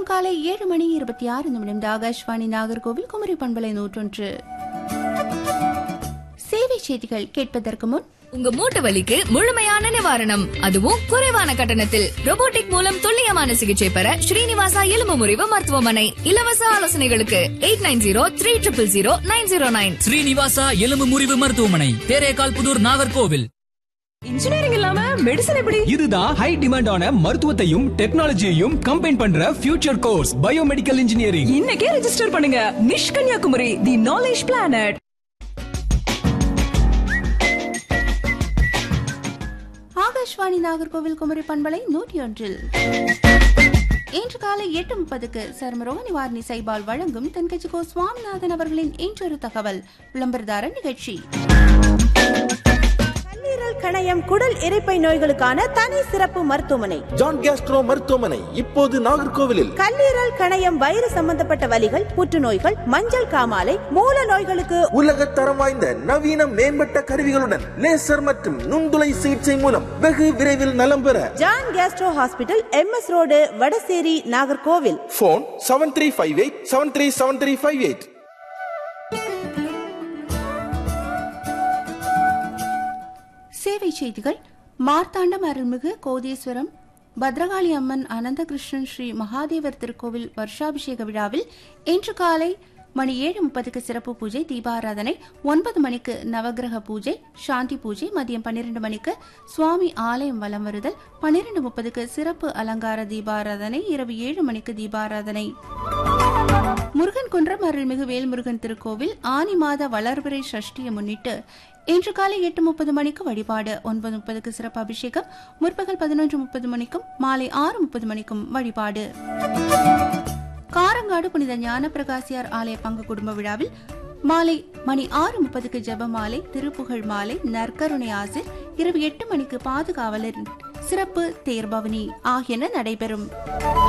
நேரம் காலை ஏழு மணி இருபத்தி ஆறு நிமிடம் ஆகாஷ்வாணி நாகர்கோவில் குமரி பண்பலை நூற்றொன்று சேவை செய்திகள் கேட்பதற்கு முன் உங்க மூட்டு வலிக்கு முழுமையான நிவாரணம் அதுவும் குறைவான கட்டணத்தில் robotic மூலம் துல்லியமான சிகிச்சை பெற ஸ்ரீனிவாசா எலும்பு முறிவு மருத்துவமனை இலவச ஆலோசனைகளுக்கு eight nine zero three triple zero nine zero nine Srinivasa எலும்பு முறிவு மருத்துவமனை தேரேகால் புதூர் நாகர்கோவில் இன்ஜினியரிங் இல்லாம மெடிசன் எப்படி இதுதான் ஹை டிமாண்டான மருத்துவத்தையும் டெக்னாலஜியையும் கம்பைன் பண்ற ஃபியூச்சர் கோர்ஸ் பயோமெடிக்கல் இன்ஜினியரிங் இன்னைக்கே ரெஜிஸ்டர் பண்ணுங்க Nish Kanyakumari the knowledge planet Akashvani Nagercoil Kumari பண்பலை நூற்றி ஒன்றில் இன்று காலை எட்டு முப்பதுக்கு சர்மரோக நிவாரணி சைபால் வழங்கும் தென்கட்சி கோ சுவாமிநாதன் அவர்களின் இன்றொரு தகவல் விளம்பரதார நிகழ்ச்சி கல்லீரல் கணையம் குடல் இரைப்பை நோய்களுக்கான தனி சிறப்பு மருத்துவமனை ஜான் கேஸ்ட்ரோ மருத்துவமனை இப்போது நாகர்கோவிலில் கல்லீரல் கணையம் வயிறு சம்பந்தப்பட்ட வலிகள் புற்றுநோய்கள் மஞ்சள் காமாலை மூல நோய்களுக்கு உலக தரம் வாய்ந்த நவீன மேம்பட்ட கருவிகளுடன் லேசர் மற்றும் நுண்துளை சிகிச்சை மூலம் வெகு விரைவில் நலம் பெற John gastro hospital M S road Vadasery Nagercoil phone seven three five eight seven three seven three five eight சேவை செய்திகள் மார்த்தாண்டம் அருள்மிகு கோதீஸ்வரம் பத்ரகாளி அம்மன் அனந்தகிருஷ்ணன் ஸ்ரீ மகாதேவர் திருக்கோவில் வருஷாபிஷேக விழாவில் இன்று காலை மணி ஏழு முப்பதுக்கு சிறப்பு பூஜை தீபாராதனை ஒன்பது மணிக்கு நவகிரக பூஜை சாந்தி பூஜை மதியம் பன்னிரண்டு மணிக்கு சுவாமி ஆலயம் வலம் வருதல் பன்னிரண்டு முப்பதுக்கு சிறப்பு அலங்கார தீபாராதனை இரவு ஏழு மணிக்கு தீபாராதனை முருகன் குன்றம் அருள்மிகு வேல்முருகன் திருக்கோவில் ஆனி மாத வளர்பிறை சஷ்டியை முன்னிட்டு இன்று காலை எட்டு முப்பது மணிக்கு வழிபாடு ஒன்பது முப்பதுக்கு சிறப்பு அபிஷேகம் முற்பகல் பதினொன்று முப்பது மணிக்கும் மாலை ஆறு முப்பது மணிக்கும் வழிபாடு காரங்காடு புனித ஞான பிரகாசியார் ஆலய பங்கு குடும்ப விழாவில் மாலை மணி ஆறு முப்பதுக்கு ஜெபமாலை திருப்புகழ் மாலை நற்கருணை ஆசிர் இரவு எட்டு மணிக்கு பாதுகாவலர் சிறப்பு தேர்பவனி ஆகியன நடைபெறும்